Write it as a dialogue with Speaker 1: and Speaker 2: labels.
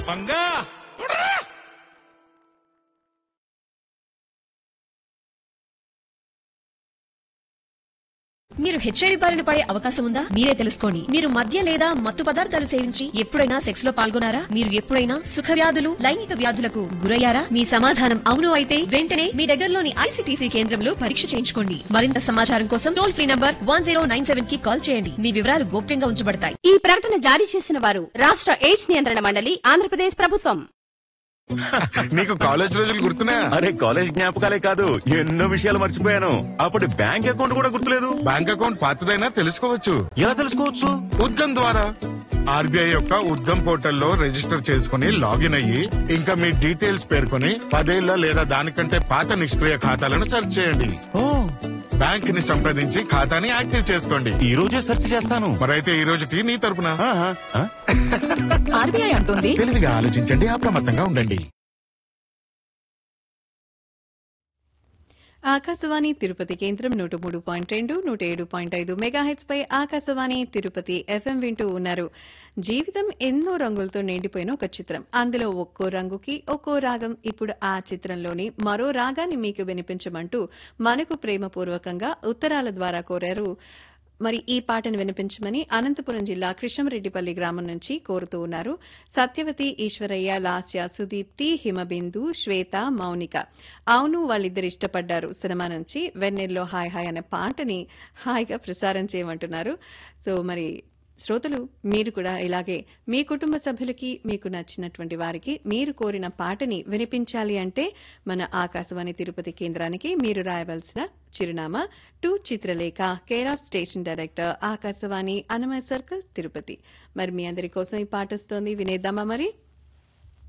Speaker 1: మంగా
Speaker 2: మీరు హెచ్ఐవి బారిన పడే అవకాశం ఉందా మీరే తెలుసుకోండి మీరు మద్య లేదా మత్తు పదార్థాలు సేవించి ఎప్పుడైనా సెక్స్ లో పాల్గొనారా మీరు ఎప్పుడైనా సుఖ వ్యాధులు లైంగిక వ్యాధులకు గురయ్యారా మీ సమాధానం అవును అయితే వెంటనే మీ దగ్గరలోని ఐసీటీసీ కేంద్రంలో పరీక్ష చేయించుకోండి మరింత సమాచారం కోసం టోల్ ఫ్రీ నంబర్ వన్ కి కాల్ చేయండి మీ వివరాలు గోప్యంగా ఉంచబడతాయి
Speaker 3: ఈ ప్రకటన జారీ చేసిన వారు రాష్ట్ర ఎయిడ్స్ నియంత్రణ మండలి ఆంధ్రప్రదేశ్ ప్రభుత్వం
Speaker 4: నీకు కాలేజ్ రోజులు గుర్తున్నాయా
Speaker 1: అరే కాలేజ్ జ్ఞాపకాలే కాదు ఎన్నో విషయాలు మర్చిపోయాను అప్పటి బ్యాంక్ అకౌంట్ కూడా గుర్తులేదు
Speaker 4: బ్యాంక్ అకౌంట్ పాతదైనా తెలుసుకోవచ్చు
Speaker 1: ఎలా తెలుసుకోవచ్చు
Speaker 4: ఉద్గమ్ ద్వారా ఆర్బీఐ యొక్క ఉద్గమ్ పోర్టల్లో రిజిస్టర్ చేసుకుని లాగిన్ అయ్యి ఇంకా మీ డీటెయిల్స్ పేర్కొని పదేళ్ల లేదా దానికంటే పాత నిష్క్రియ ఖాతాలను సెర్చ్ చేయండి
Speaker 1: ఓ
Speaker 4: బ్యాంక్ ని సంప్రదించి ఖాతాని యాక్టివ్ చేసుకోండి
Speaker 1: ఈ రోజే సెర్చ్ చేస్తాను
Speaker 4: మరైతే ఈ రోజుకి నీ తరపున
Speaker 1: ఆహా, ఆ?
Speaker 5: ఆర్బీఐ అంటోంది
Speaker 4: తెలివిగా ఆలోచించండి అప్రమత్తంగా ఉండండి
Speaker 6: ఆకాశవాణి తిరుపతి కేంద్రం నూట మూడు పాయింట్ రెండు నూట ఏడు పాయింట్ ఐదు మెగాహెట్స్ పై ఆకాశవాణి తిరుపతి ఎఫ్ఎం వింటూ ఉన్నారు జీవితం ఎన్నో రంగులతో నిండిపోయిన ఒక చిత్రం అందులో ఒక్కో రంగుకి ఒక్కో రాగం ఇప్పుడు ఆ చిత్రంలోని మరో రాగాన్ని మీకు వినిపించమంటూ మనకు ప్రేమపూర్వకంగా ఉత్తరాల ద్వారా కోరారు మరి ఈ పాటను వినిపించమని అనంతపురం జిల్లా కృష్ణమరెడ్డిపల్లి గ్రామం నుంచి కోరుతూ ఉన్నారు సత్యవతి ఈశ్వరయ్య లాస్య సుదీప్తి హిమబిందు శ్వేత మౌనిక అవును వాళ్ళిద్దరు ఇష్టపడ్డారు సినిమా నుంచి వెన్నెల్లో హాయ్ హాయ్ అనే పాటని హాయిగా ప్రసారం చేయమంటున్నారు సో మరి శ్రోతలు మీరు కూడా ఇలాగే మీ కుటుంబ సభ్యులకి మీకు నచ్చినటువంటి వారికి మీరు కోరిన పాటని వినిపించాలి అంటే మన ఆకాశవాణి తిరుపతి కేంద్రానికి మీరు రాయవలసిన చిరునామా to Chitralekha care of station director Akashvani Annamaya circle Tirupati మరి మీ అందరి కోసం ఈ పాట వస్తోంది వినేద్దామా మరి